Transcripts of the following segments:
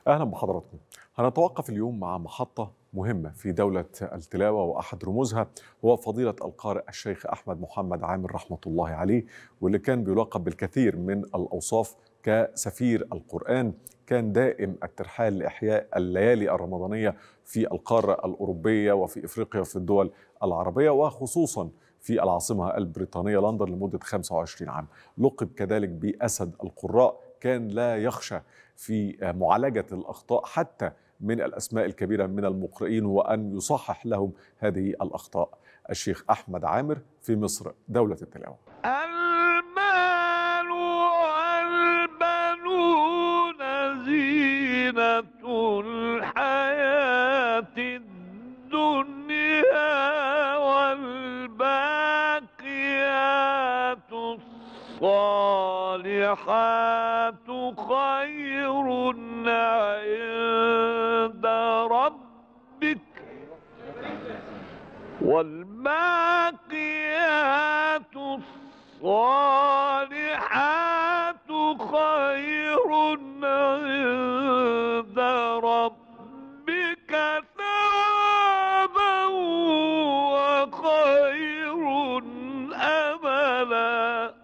اهلا بحضراتكم هنتوقف اليوم مع محطه مهمه في دوله التلاوه واحد رموزها هو فضيله القارئ الشيخ احمد محمد عامر رحمه الله عليه واللي كان بيلقب بالكثير من الاوصاف كسفير القران كان دائم الترحال لاحياء الليالي الرمضانيه في القاره الاوروبيه وفي افريقيا وفي الدول العربيه وخصوصا في العاصمه البريطانيه لندن لمده 25 عام لقب كذلك باسد القراء كان لا يخشى في معالجه الاخطاء حتى من الاسماء الكبيره من المقرئين وان يصحح لهم هذه الاخطاء. الشيخ احمد عامر في مصر دوله التلاوه. المال والبنون زينة الحياة الدنيا والباقيات الصالحات خير عند ربك والباقيات الصالحات خير عند ربك ثوابا وخير املا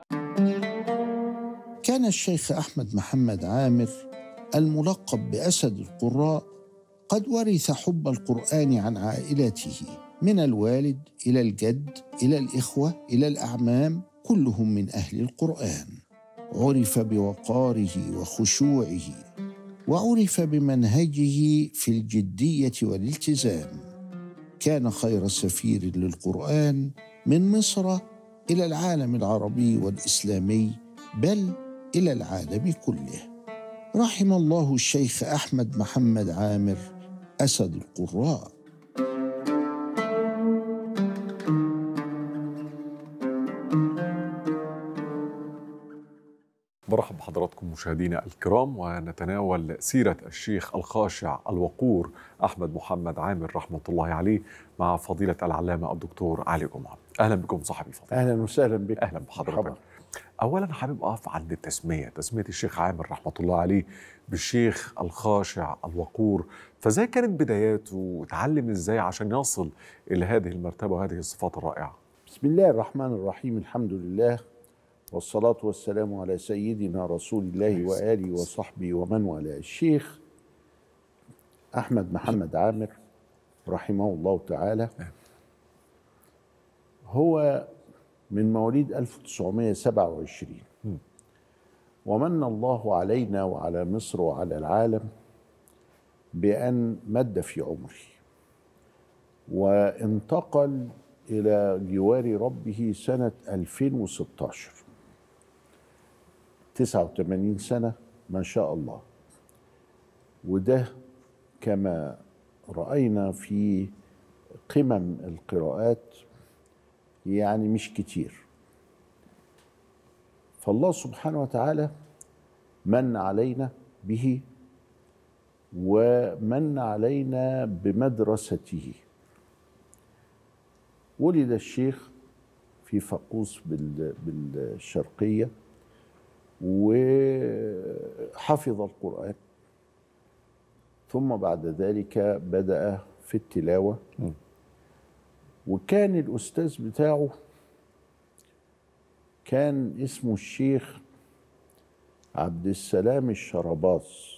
كان الشيخ احمد محمد عامر الملقب باسد القراء قد ورث حب القران عن عائلته من الوالد الى الجد الى الاخوه الى الاعمام كلهم من اهل القران عرف بوقاره وخشوعه وعرف بمنهجه في الجديه والالتزام كان خير سفير للقران من مصر الى العالم العربي والاسلامي بل الى العالم كله رحم الله الشيخ احمد محمد عامر اسد القراء برحب بحضراتكم مشاهدينا الكرام ونتناول سيرة الشيخ الخاشع الوقور أحمد محمد عامر رحمة الله عليه مع فضيلة العلامة الدكتور علي جمعة أهلا بكم صاحبي فضيلة اهلا وسهلا بك أهلا بحضرتك مرحبا. أولا حابب أقف عند التسمية تسمية الشيخ عامر رحمة الله عليه بالشيخ الخاشع الوقور فازاي كانت بداياته وتعلم ازاي عشان يصل إلى هذه المرتبة وهذه الصفات الرائعة بسم الله الرحمن الرحيم الحمد لله والصلاة والسلام على سيدنا رسول الله وآله وصحبه ومن والاه الشيخ أحمد محمد عامر رحمه الله تعالى هو من مواليد 1927 ومن الله علينا وعلى مصر وعلى العالم بأن مد في عمره وانتقل إلى جوار ربه سنة 2016 89 سنة ما شاء الله وده كما رأينا في قمم القراءات يعني مش كتير فالله سبحانه وتعالى من علينا به ومن علينا بمدرسته ولد الشيخ في فقوس بال- بالشرقية وحفظ القرآن ثم بعد ذلك بدأ في التلاوة وكان الأستاذ بتاعه كان اسمه الشيخ عبد السلام الشرباص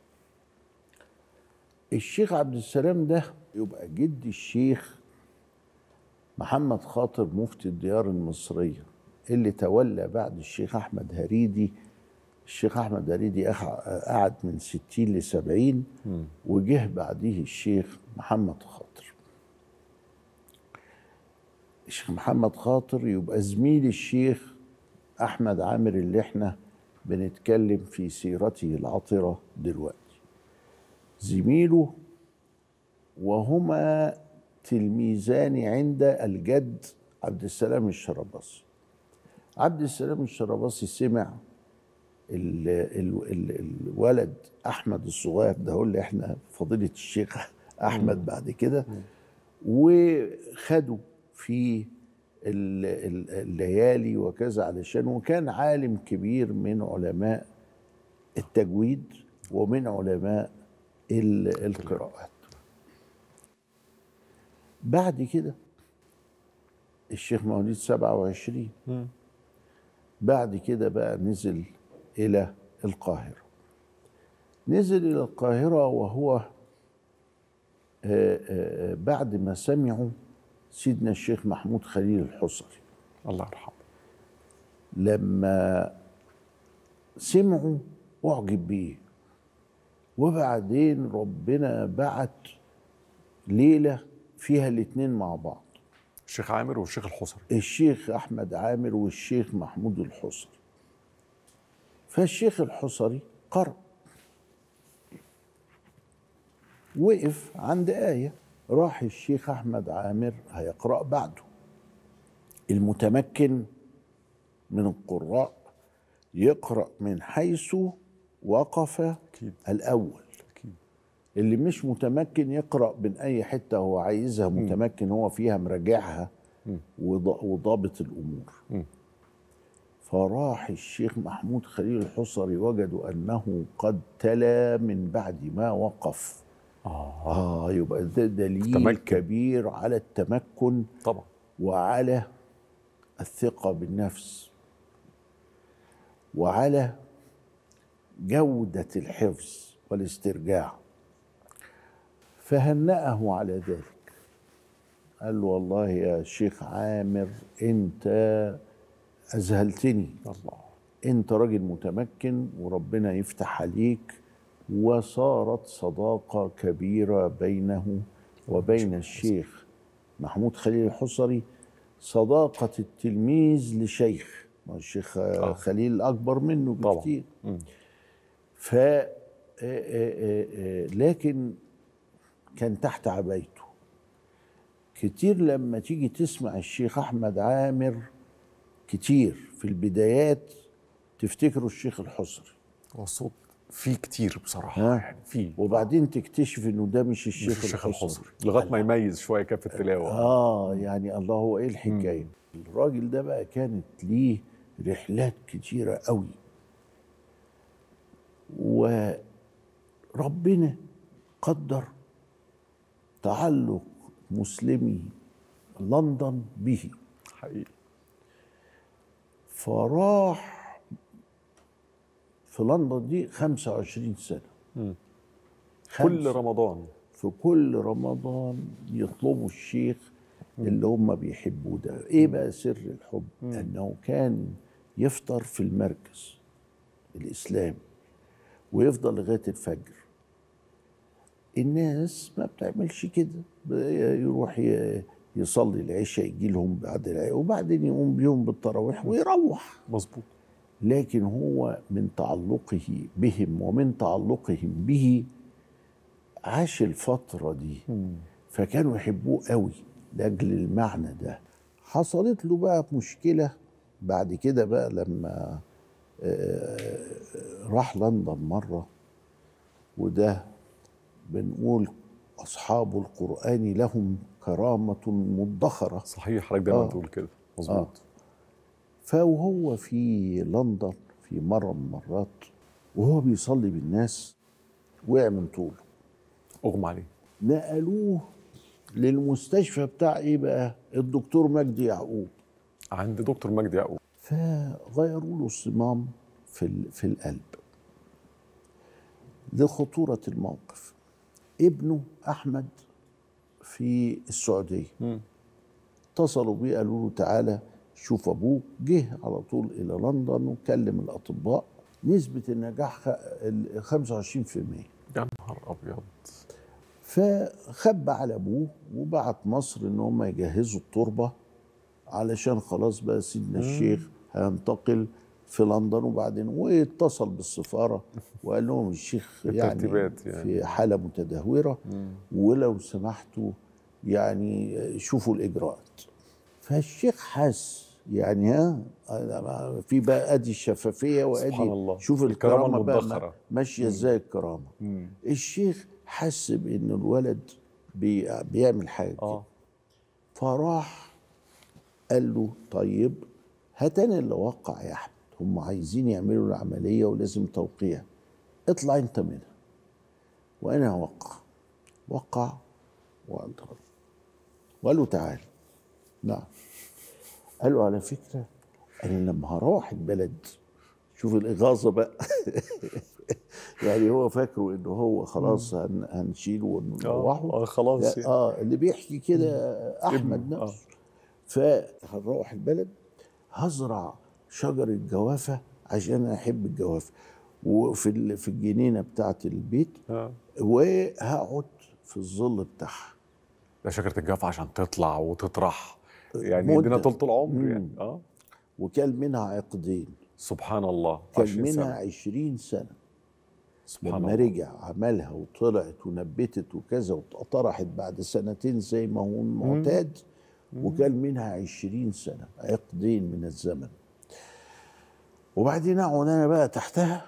الشيخ عبد السلام ده يبقى جد الشيخ محمد خاطر مفتي الديار المصرية اللي تولى بعد الشيخ أحمد هريدي الشيخ أحمد هريدي أخ- قعد من ستين لسبعين وجه بعديه الشيخ محمد خاطر الشيخ محمد خاطر يبقى زميل الشيخ أحمد عامر اللي احنا بنتكلم في سيرته العطرة دلوقتي زميله وهما تلميذان عند الجد عبد السلام الشرباصي عبد السلام الشرباصي سمع ال ال ال الولد احمد الصغير ده هو اللي احنا فضيله الشيخ احمد بعد كده وخدوا في ال- ال- الليالي وكذا علشان وكان عالم كبير من علماء التجويد ومن علماء ال- القراءات بعد كده الشيخ مواليد 27 بعد كده بقى نزل إلى القاهرة نزل إلى القاهرة وهو آه، آه، بعد ما سمعوا سيدنا الشيخ محمود خليل الحصري الله يرحمه لما سمعوا أعجب بيه وبعدين ربنا بعت ليلة فيها الاتنين مع بعض الشيخ عامر والشيخ الحصري الشيخ أحمد عامر والشيخ محمود الحصري فالشيخ الحصري قرأ وقف عند آية راح الشيخ أحمد عامر هيقرأ بعده المتمكن من القراء يقرأ من حيث وقف أكيد الأول أكيد اللي مش متمكن يقرأ من أي حتة هو عايزها متمكن هو فيها مراجعها وض- وضابط الأمور مم. فراح الشيخ محمود خليل الحصري وجدوا أنه قد تلا من بعد ما وقف آه آه يبقى ده دليل تمكن. كبير على التمكن طبعا وعلى الثقة بالنفس وعلى جودة الحفظ والاسترجاع فهنأه على ذلك قال له والله يا شيخ عامر انت أذهلتني الله انت راجل متمكن وربنا يفتح عليك وصارت صداقة كبيرة بينه وبين الشيخ محمود خليل الحصري صداقة التلميذ لشيخ ما هو الشيخ آه. خليل أكبر منه طبعا. بكتير مم. ف آه، آه، آه، لكن كان تحت عبايته كتير لما تيجي تسمع الشيخ أحمد عامر كتير في البدايات تفتكروا الشيخ الحصري هو الصوت فيه كتير بصراحة ها؟ يعني فيه وبعدين تكتشف انه ده مش الشيخ, مش الشيخ الحصري الحصري لغاية ما يميز شوية كان في التلاوة اه يعني الله هو ايه الحكايه الراجل ده بقى كانت ليه رحلات كتيره قوي وربنا قدر تعلق مسلمي لندن به حقيقي فراح في لندن دي 25 سنه مم. خمس- كل رمضان في كل رمضان يطلبوا الشيخ اللي هم بيحبوه ده ايه بقى سر الحب انه كان يفطر في المركز الاسلامي ويفضل لغايه الفجر الناس ما بتعملش كده ب- يروح ي- يصلي العشاء يجي لهم بعد العشاء وبعدين يقوم بيهم بالتراويح ويروح مظبوط لكن هو من تعلقه بهم ومن تعلقهم به عاش الفترة دي فكانوا يحبوه قوي لأجل المعنى ده حصلت له بقى مشكلة بعد كده بقى لما آه، راح لندن مرة وده بنقول أصحاب القرآن لهم كرامة مدخرة صحيح حضرتك دايما آه. تقول كده مظبوط فوهو في لندن في مرة من المرات وهو بيصلي بالناس وقع من طوله اغمى عليه نقلوه للمستشفى بتاع ايه بقى الدكتور مجدي يعقوب عند دكتور مجدي يعقوب فغيروا له الصمام في ال- في القلب لخطورة الموقف ابنه أحمد في السعودية مم. اتصلوا بيه قالوا له تعالى شوف أبوك جه على طول إلى لندن وكلم الأطباء نسبة النجاح خ- ال 25% يا نهار ابيض فخبى على ابوه وبعت مصر ان هم يجهزوا التربه علشان خلاص بقى سيدنا الشيخ هينتقل في لندن وبعدين واتصل بالسفاره وقال لهم الشيخ يعني, الترتيبات يعني. في حاله متدهوره ولو سمحتوا يعني شوفوا الاجراءات فالشيخ حس يعني ها في بقى ادي الشفافيه وادي سبحان الله. شوف الكرامة الكرامه بقى المدخرة. ماشيه ازاي الكرامه مم. الشيخ حس بان الولد بي بيعمل حاجه اه كده. فراح قال له طيب هات انا اللي اوقع يا احمد هم عايزين يعملوا العمليه ولازم توقيع اطلع انت منها وانا وقع وقع وانطلق وقال له تعال نعم قال له على فكره انا لما هروح البلد شوف الاغاظه بقى يعني هو فاكره انه هو خلاص هن هنشيله ونروحه آه، خلاص لا، اه اللي بيحكي كده احمد ابنه، آه. نفسه فهنروح البلد هزرع شجره جوافه عشان أنا احب الجوافه وفي ال- في الجنينه بتاعه البيت آه. وهقعد في الظل بتاعها ده شجره الجاف عشان تطلع وتطرح يعني مدة. يدينا طول العمر مم. يعني اه وكان منها عقدين سبحان الله كان 20 منها سنة. عشرين سنة سبحان لما الله رجع عملها وطلعت ونبتت وكذا وطرحت بعد سنتين زي ما هو معتاد وكان منها عشرين سنة عقدين من الزمن وبعدين اقعد انا بقى تحتها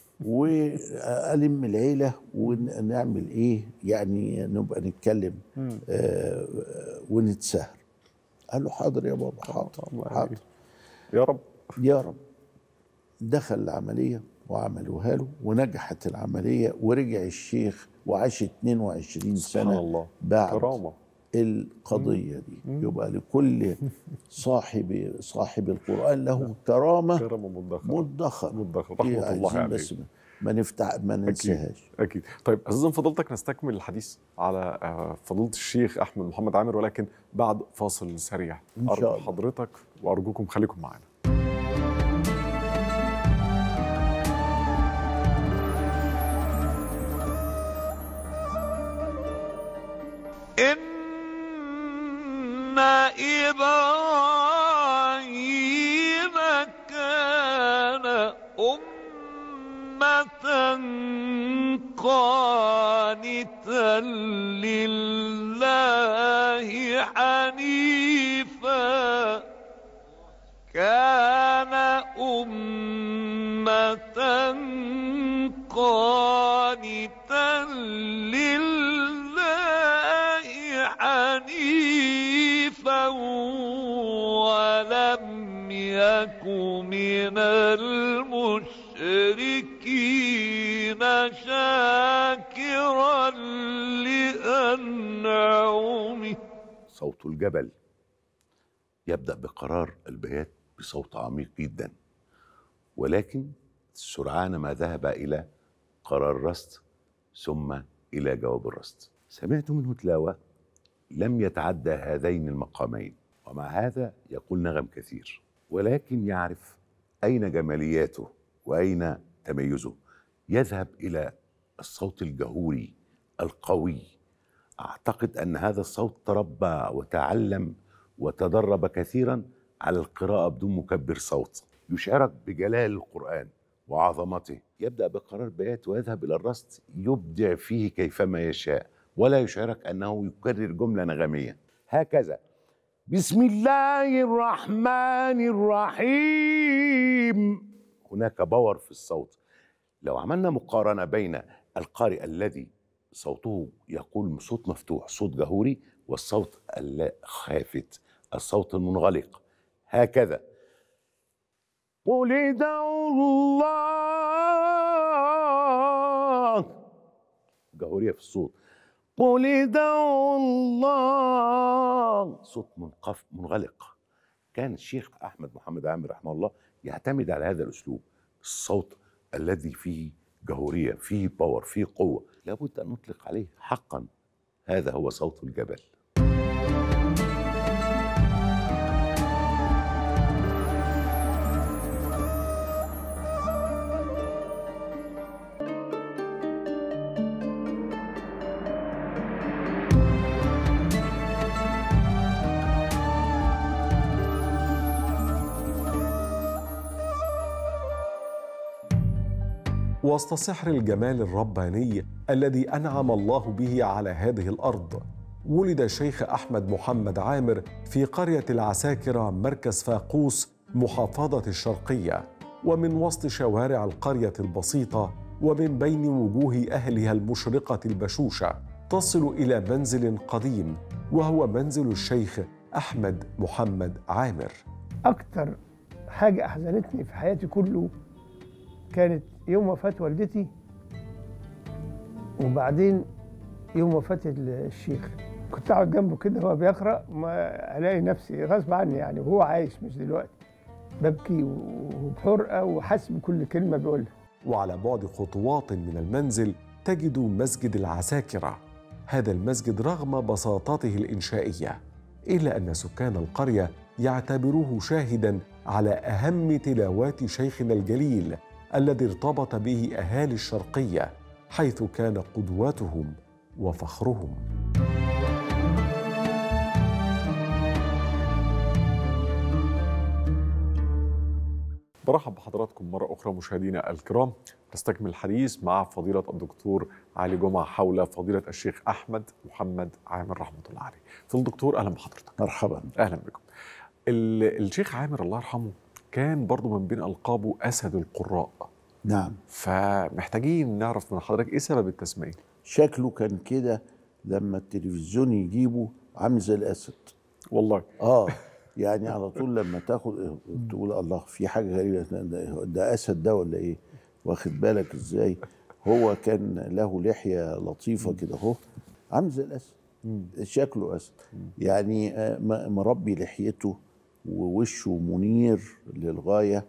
والم العيله ونعمل ايه يعني نبقى نتكلم آه ونتسهر قال له حاضر يا بابا حاضر الله حاضر يعينك. يا رب يا رب دخل العملية وعملوها له ونجحت العملية ورجع الشيخ وعاش 22 سبحان سنة الله بعد كرامه القضية دي يبقى لكل صاحب صاحب القرآن له كرامة كرامه مدخره مدخر مدخر دي رحمه الله عايزين عليه بس ما- ما نفتح ما ننساهاش اكيد طيب استاذن فضيلتك نستكمل الحديث على آه، فضيله الشيخ احمد محمد عامر ولكن بعد فاصل سريع إن شاء ارجو الله. حضرتك وارجوكم خليكم معنا إن إبراهيم كان أمة قانتا لله حنيفا كان أمة قانتا لله حنيفا ولم يك من المشركين شاكرا لأنعمه صوت الجبل يبدأ بقرار البيات بصوت عميق جدا ولكن سرعان ما ذهب إلى قرار الرست ثم إلى جواب الرست سمعت منه تلاوة لم يتعدى هذين المقامين ومع هذا يقول نغم كثير ولكن يعرف أين جمالياته وأين تميزه يذهب إلى الصوت الجهوري القوي اعتقد ان هذا الصوت تربى وتعلم وتدرب كثيرا على القراءه بدون مكبر صوت يشعرك بجلال القران وعظمته يبدا بقرار بيات ويذهب الى الرصد يبدع فيه كيفما يشاء ولا يشعرك انه يكرر جمله نغميه هكذا بسم الله الرحمن الرحيم هناك باور في الصوت لو عملنا مقارنه بين القارئ الذي صوته يقول صوت مفتوح صوت جهوري والصوت الخافت الصوت المنغلق هكذا قل ادعوا الله جهورية في الصوت قل ادعوا الله صوت منقف منغلق كان الشيخ احمد محمد عامر رحمه الله يعتمد على هذا الاسلوب الصوت الذي فيه جهوريه فيه باور فيه قوه لابد ان نطلق عليه حقا هذا هو صوت الجبل وسط سحر الجمال الرباني الذي انعم الله به على هذه الارض ولد الشيخ احمد محمد عامر في قريه العساكره مركز فاقوس محافظه الشرقيه ومن وسط شوارع القريه البسيطه ومن بين وجوه اهلها المشرقه البشوشه تصل الى منزل قديم وهو منزل الشيخ احمد محمد عامر اكتر حاجه احزنتني في حياتي كله كانت يوم وفاه والدتي وبعدين يوم وفاة الشيخ كنت اقعد جنبه كده وهو بيقرا ما الاقي نفسي غصب عني يعني وهو عايش مش دلوقتي ببكي وبحرقه وحاسس بكل كلمه بيقولها وعلى بعد خطوات من المنزل تجد مسجد العساكرة هذا المسجد رغم بساطته الإنشائية إلا أن سكان القرية يعتبروه شاهدا على أهم تلاوات شيخنا الجليل الذي ارتبط به أهالي الشرقية حيث كان قدوتهم وفخرهم برحب بحضراتكم مرة أخرى مشاهدينا الكرام نستكمل الحديث مع فضيلة الدكتور علي جمعة حول فضيلة الشيخ أحمد محمد عامر رحمة الله عليه فضيلة الدكتور أهلا بحضرتك مرحبا أهلا بكم ال- الشيخ عامر الله يرحمه كان برضو من بين ألقابه أسد القراء نعم فمحتاجين نعرف من حضرتك إيه سبب التسمية شكله كان كده لما التلفزيون يجيبه عامل زي الاسد والله اه يعني على طول لما تاخد تقول الله في حاجه غريبه ده, ده اسد ده ولا ايه واخد بالك ازاي هو كان له لحيه لطيفه كده اهو عامل زي الاسد شكله اسد يعني آه، م- مربي لحيته ووشه منير للغايه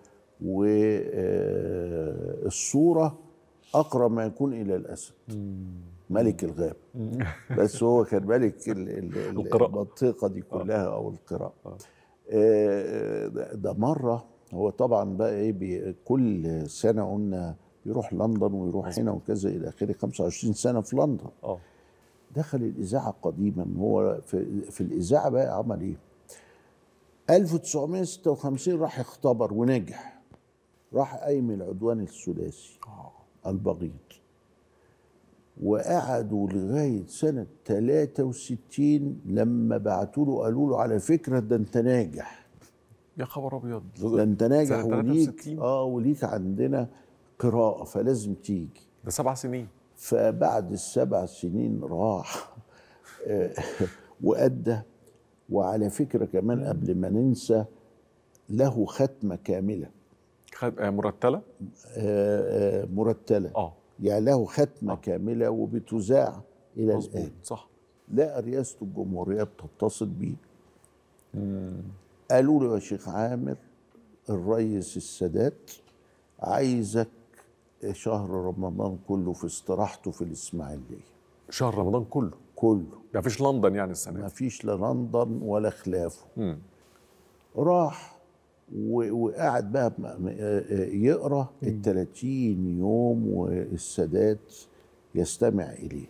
والصوره اقرب ما يكون الى الاسد ملك الغاب بس هو كان ملك ال- ال- ال- القراءة. المنطقه دي كلها او القراءه آه، ده ده مره هو طبعا بقى ايه بي كل سنه قلنا بيروح لندن ويروح هنا وكذا الى اخره 25 سنه في لندن اه دخل الاذاعه قديما هو في, في الاذاعه بقى عمل ايه 1956 راح اختبر ونجح راح قايم العدوان الثلاثي البغيض وقعدوا لغايه سنه 63 لما بعتوا له قالوا له على فكره ده انت ناجح يا خبر أبيض ده انت ناجح سنة وليك 63 اه وليك عندنا قراءه فلازم تيجي ده سبع سنين فبعد السبع سنين راح آه، وأدى وعلى فكرة كمان قبل ما ننسى له ختمة كاملة خد آه، مرتلة آه، آه، مرتلة اه يعني له ختمة كاملة وبتذاع إلى مظبوط الآن صح لقى رئاسة الجمهورية بتتصل بيه قالوا له يا شيخ عامر الرئيس السادات عايزك شهر رمضان كله في استراحته في الإسماعيلية شهر رمضان كله كله ما فيش لندن يعني السنة ما دي فيش لا لندن ولا خلافه مم. راح و- وقعد بقى م- م- يقرا ال 30 يوم والسادات يستمع اليه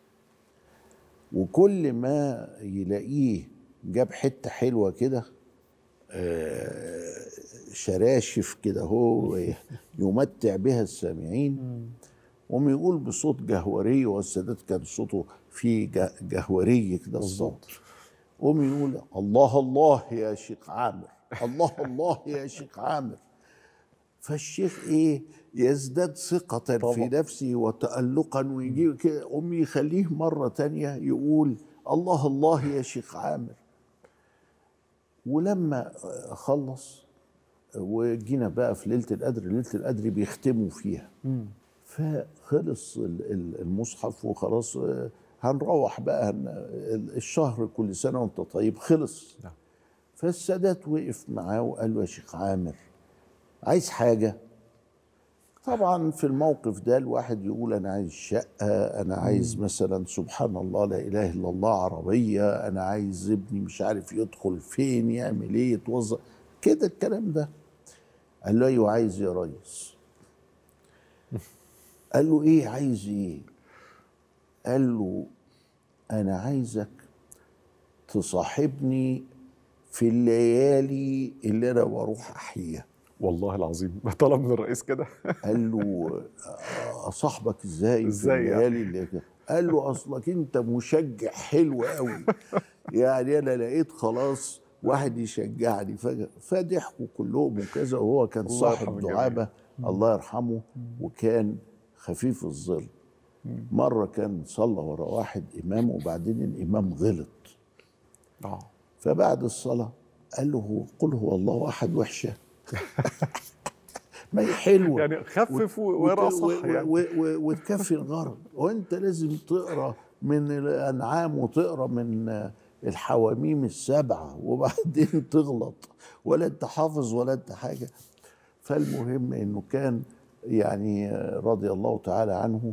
وكل ما يلاقيه جاب حته حلوه كده آه، شراشف كده هو يمتع بها السامعين قوم يقول بصوت جهوري والسادات كان صوته فيه جه- جهوري كده الصوت قوم يقول الله الله يا شيخ عامر الله الله يا شيخ عامر فالشيخ ايه يزداد ثقة في طبعا. نفسه وتألقا ويجي كده قوم يخليه مرة تانية يقول الله الله يا شيخ عامر ولما خلص وجينا بقى في ليلة القدر ليلة القدر بيختموا فيها فخلص ال- ال- المصحف وخلاص آه، هنروح بقى هن- الشهر كل سنة وانت طيب خلص نعم. فالسادات وقف معاه وقال له يا شيخ عامر عايز حاجة طبعا في الموقف ده الواحد يقول انا عايز شقة انا عايز مثلا سبحان الله لا اله الا الله عربية انا عايز ابني مش عارف يدخل فين يعمل ايه يتوظف كده الكلام ده قال له ايوه عايز يا ريس قال له ايه عايز ايه قال له انا عايزك تصاحبني في الليالي اللي انا بروح احييها والله العظيم طلب من الرئيس كده قال له اصاحبك ازاي في إزاي يعني؟ الليالي اللي كده؟ قال له اصلك انت مشجع حلو قوي يعني انا لقيت خلاص واحد يشجعني فج- فضحكوا كلهم وكذا وهو كان الله صاحب يرحم الجميع. دعابه الله يرحمه وكان خفيف الظل مره كان صلى ورا واحد امام وبعدين الامام غلط اه فبعد الصلاه قال له قل هو الله احد وحشه ما هي حلوه يعني خفف وت- ويقرا وت- صح و- يعني و- و- وتكفي الغرض وانت لازم تقرا من الانعام وتقرا من الحواميم السبعه وبعدين تغلط ولا انت حافظ ولا انت حاجه فالمهم انه كان يعني رضي الله تعالى عنه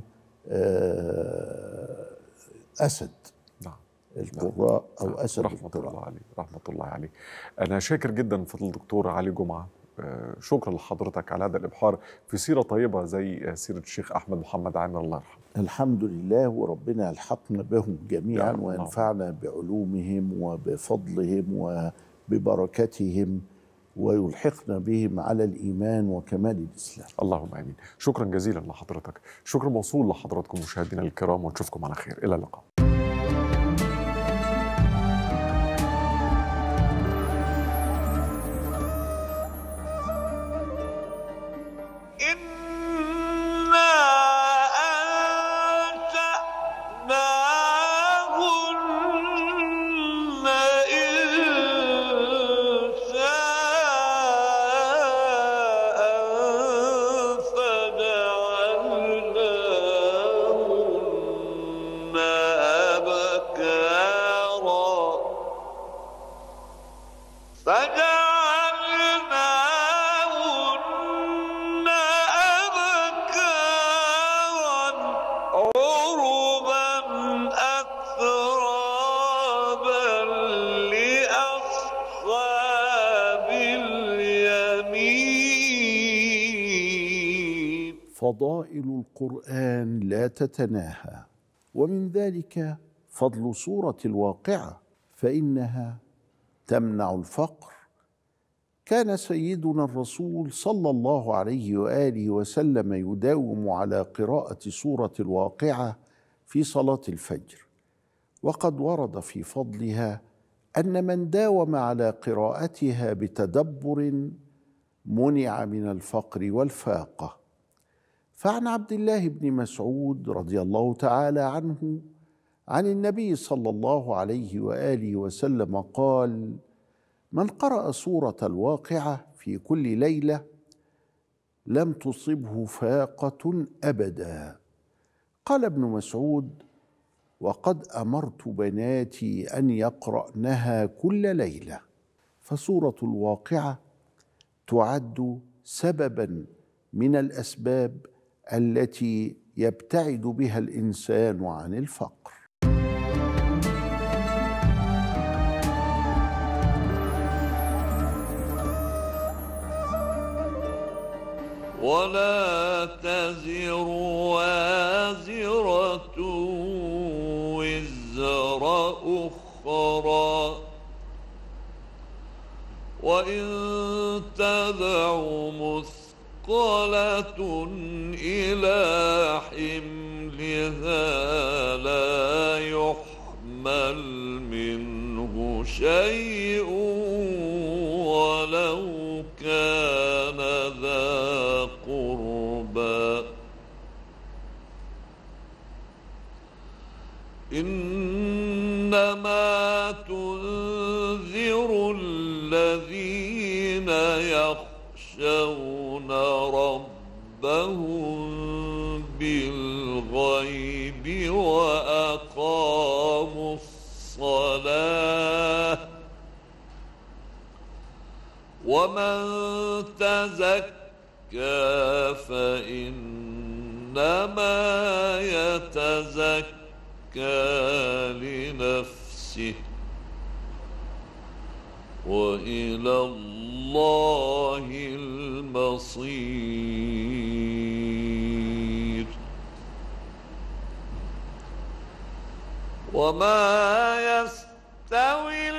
آه، اسد نعم القراء او اسد رحمة القراء الله عليه رحمة الله عليه أنا شاكر جدا فضل الدكتور علي جمعة آه، شكرا لحضرتك على هذا الإبحار في سيرة طيبة زي سيرة الشيخ أحمد محمد عامر الله يرحمه الحمد لله وربنا يلحقنا بهم جميعا يا رب. وينفعنا بعلومهم وبفضلهم وببركتهم ويلحقنا بهم على الإيمان وكمال الإسلام اللهم آمين شكرا جزيلا لحضرتك شكر موصول لحضراتكم مشاهدينا الكرام ونشوفكم على خير إلى اللقاء إنا أنشأناهن إنشاء فجعلناهن أبكارا فجعلناهن أبكارا عربا أترابا لأصحاب اليمين فضائل القرآن لا تتناهى ومن ذلك فضل سورة الواقعة فإنها تمنع الفقر كان سيدنا الرسول صلى الله عليه واله وسلم يداوم على قراءه سوره الواقعه في صلاه الفجر وقد ورد في فضلها ان من داوم على قراءتها بتدبر منع من الفقر والفاقه فعن عبد الله بن مسعود رضي الله تعالى عنه عن النبي صلى الله عليه واله وسلم قال من قرأ سورة الواقعة في كل ليلة لم تصبه فاقة أبدا قال ابن مسعود وقد أمرت بناتي أن يقرأنها كل ليلة فسورة الواقعة تعد سببا من الأسباب التي يبتعد بها الإنسان عن الفقر ولا تزر وازرة وزر أخرى وإن تدع مثقلة إلى حملها لا يحمل منه شيء ولو كان ذا قربى إنما تنذر الذين يخشون ربهم بالغيب وأقاموا الصلاة ومن تزكى فإنما يتزكى لنفسه وإلى الله المصير وما يستوي